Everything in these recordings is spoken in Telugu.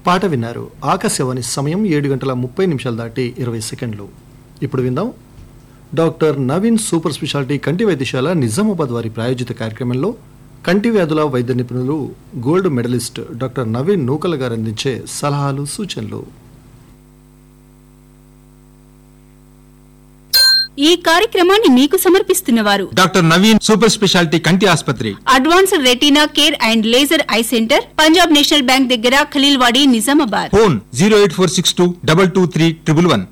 పాట విన్నారు ఆకాశవాణి సమయం ఏడు గంటల ముప్పై నిమిషాలు దాటి ఇరవై సెకండ్లు ఇప్పుడు విందాం డాక్టర్ నవీన్ సూపర్ స్పెషాలిటీ కంటి వైద్యశాల నిజామాబాద్ వారి ప్రాయోజిత కార్యక్రమంలో కంటి వ్యాధుల వైద్య నిపుణులు gold medallist doctor Naveen Nukala garu అందించే సలహాలు సూచనలు ఈ కార్యక్రమాన్ని మీకు సమర్పిస్తున్నవారు డాక్టర్ నవీన్ సూపర్ స్పెషాలిటీ కంటి ఆసుపత్రి advanced retina care and laser eye centre Punjab national bank దగ్గర Khaleelwadi Nizamabad phone zero eight four six two double two three triple one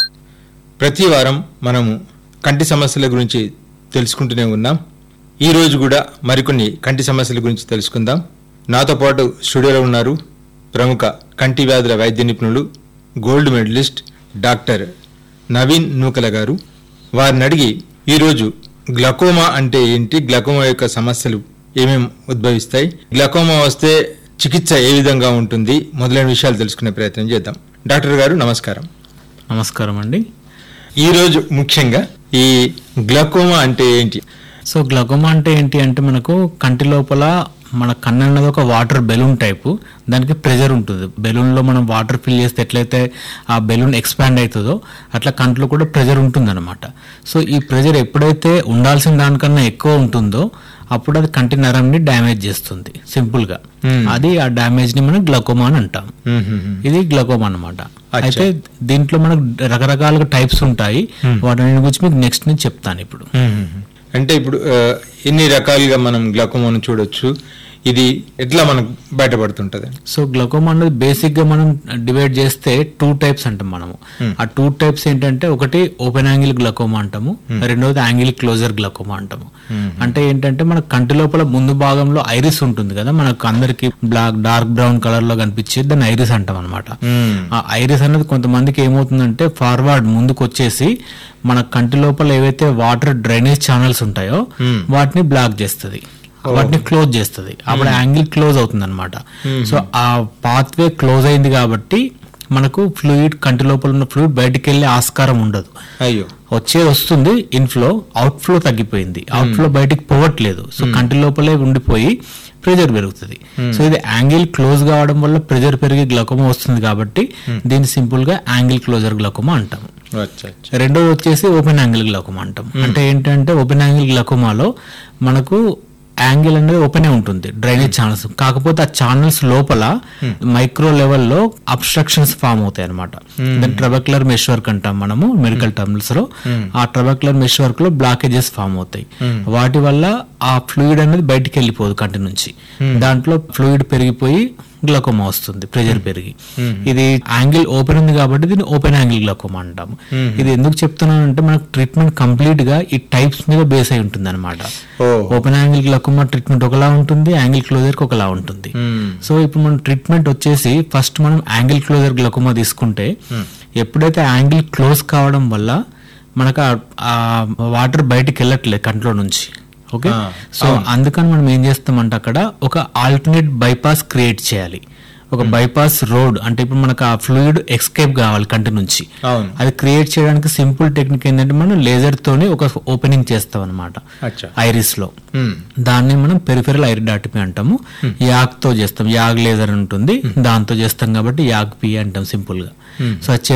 ప్రతి వారం మనము కంటి సమస్యల గురించి తెలుసుకుంటూనే ఉన్నాం ఈ రోజు కూడా మరికొన్ని కంటి సమస్యల గురించి తెలుసుకుందాం నాతో పాటు స్టూడియోలో ఉన్నారు ప్రముఖ కంటి వ్యాధుల వైద్య నిపుణులు gold medallist doctor Naveen Nukala garu వారిని అడిగి ఈరోజు గ్లకోమా అంటే ఏంటి గ్లకోమా యొక్క సమస్యలు ఏమేమి ఉద్భవిస్తాయి గ్లకోమా వస్తే చికిత్స ఏ విధంగా ఉంటుంది మొదలైన విషయాలు తెలుసుకునే ప్రయత్నం చేద్దాం డాక్టర్ గారు నమస్కారం నమస్కారం అండి ఈరోజు ముఖ్యంగా ఈ గ్లకోమా అంటే ఏంటి సో గ్లకోమా అంటే ఏంటి అంటే మనకు కంటి లోపల మన కన్ను అన్నది ఒక వాటర్ బెలూన్ టైపు దానికి ప్రెజర్ ఉంటుంది బెలూన్లో మనం వాటర్ ఫిల్ చేస్తే ఎట్లయితే ఆ బెలూన్ ఎక్స్పాండ్ అవుతుందో అట్లా కంట్లో కూడా ప్రెజర్ ఉంటుందన్నమాట సో ఈ ప్రెజర్ ఎప్పుడైతే ఉండాల్సిన దానికన్నా ఎక్కువ ఉంటుందో అప్పుడు అది కంటి నరంని డ్యామేజ్ చేస్తుంది సింపుల్ గా అది ఆ డ్యామేజ్ ని మనం గ్లకోమా అని అంటాం ఇది గ్లకోమా అన్నమాట అయితే దీంట్లో మనకు రకరకాలుగా టైప్స్ ఉంటాయి వాటి గురించి మీకు నెక్స్ట్ నేను చెప్తాను ఇప్పుడు అంటే ఇప్పుడు ఆ, ఎన్ని రకాలుగా మనం గ్లకోమాను చూడొచ్చు ఇది ఎట్లా మనకు బయటపడుతుంటది సో గ్లకోమా అనేది బేసిక్ గా మనం డివైడ్ చేస్తే టూ టైప్స్ అంటాం మనము ఆ టూ టైప్స్ ఏంటంటే ఒకటి ఓపెన్ యాంగిల్ గ్లకోమా అంటాము రెండోది యాంగిల్ క్లోజర్ గ్లకోమా అంటాము అంటే ఏంటంటే మన కంటి లోపల ముందు భాగంలో ఐరిస్ ఉంటుంది కదా మనకు అందరికి బ్లాక్ డార్క్ బ్రౌన్ కలర్ లో కనిపించేది దాన్ని ఐరిస్ అంటాం అనమాట ఆ ఐరిస్ అనేది కొంతమందికి ఏమవుతుందంటే ఫార్వర్డ్ ముందుకు వచ్చేసి మన కంటి లోపల ఏవైతే వాటర్ డ్రైనేజ్ ఛానల్స్ ఉంటాయో వాటిని బ్లాక్ చేస్తుంది వాటిని క్లోజ్ చేస్తుంది అప్పుడు యాంగిల్ క్లోజ్ అవుతుంది అనమాట సో ఆ పాత్వే క్లోజ్ అయింది కాబట్టి మనకు ఫ్లూయిడ్ కంటి లోపల ఉన్న ఫ్లూయిడ్ బయటికి వెళ్ళే ఆస్కారం ఉండదు అయ్యో వచ్చేది వస్తుంది ఇన్ఫ్లో అవుట్ ఫ్లో తగ్గిపోయింది అవుట్ ఫ్లో బయటికి పోవట్లేదు సో కంటి లోపలే ఉండిపోయి ప్రెజర్ పెరుగుతుంది సో ఇది యాంగిల్ క్లోజ్ కావడం వల్ల ప్రెజర్ పెరిగి గ్లకోమా వస్తుంది కాబట్టి దీన్ని సింపుల్ గా యాంగిల్ క్లోజర్ గ్లకోమా అంటాము అచ్చా అచ్చా రెండోది వచ్చేసి ఓపెన్ యాంగిల్ గ్లకోమా అంటాం అంటే ఏంటంటే ఓపెన్ యాంగిల్ గ్లకోమాలో మనకు యాంగిల్ అనేది ఓపెన్ ఉంటుంది డ్రైనేజ్ ఛానల్స్ కాకపోతే ఆ ఛానల్స్ లోపల మైక్రో లెవెల్లో అబ్స్ట్రక్షన్స్ ఫామ్ అవుతాయి అనమాట దాన్ని ట్రబక్యులర్ మెష్ వర్క్ అంటాం మనము మెడికల్ టర్మ్స్ లో ఆ ట్రబక్యులర్ మెష్ వర్క్ లో బ్లాకేజెస్ ఫామ్ అవుతాయి వాటి వల్ల ఆ ఫ్లూయిడ్ అనేది బయటికి వెళ్ళిపోదు కంటి నుంచి దాంట్లో ఫ్లూయిడ్ పెరిగిపోయి గ్లకోమా వస్తుంది ప్రెజర్ పెరిగి ఇది యాంగిల్ ఓపెన్ ఉంది కాబట్టి దీన్ని ఓపెన్ యాంగిల్ గ్లకోమా అంటాము ఇది ఎందుకు చెప్తున్నాను అంటే మనకు ట్రీట్మెంట్ కంప్లీట్ గా ఈ టైప్స్ మీద బేస్ అయి ఉంటుంది అనమాట ఓ. ఓపెన్ యాంగిల్ గ్లకోమా ట్రీట్మెంట్ ఒకలా ఉంటుంది యాంగిల్ క్లోజర్ కి ఒకలా ఉంటుంది సో ఇప్పుడు మనం ట్రీట్మెంట్ వచ్చేసి ఫస్ట్ మనం యాంగిల్ క్లోజర్ గ్లకోమా తీసుకుంటే ఎప్పుడైతే యాంగిల్ క్లోజ్ కావడం వల్ల మనకు ఆ- ఆ వాటర్ బయటికి వెళ్ళట్లేదు కంట్లో నుంచి ఓకే ఆ, సో అందుకని మనం ఏం చేస్తామంటే అక్కడ ఒక ఆల్టర్నేట్ బైపాస్ క్రియేట్ చేయాలి ఒక బైపాస్ రోడ్ అంటే ఇప్పుడు మనకు ఆ ఫ్లూయిడ్ ఎస్కేప్ కావాలి కంటి నుంచి అవును అది క్రియేట్ చేయడానికి సింపుల్ టెక్నిక్ ఏంటంటే మనం లేజర్ తోని ఒక ఓపెనింగ్ చేస్తాం అనమాట అచ్చా ఐరిస్ లో మ్మ్. దాన్ని మనం పెరిఫెరల్ ఐరిడాటమీ అంటాము యాగ్ తో చేస్తాం యాగ్ లేజర్ ఉంటుంది దాంతో చేస్తాం కాబట్టి యాగ్ పి అంటాం సింపుల్ గా సో అది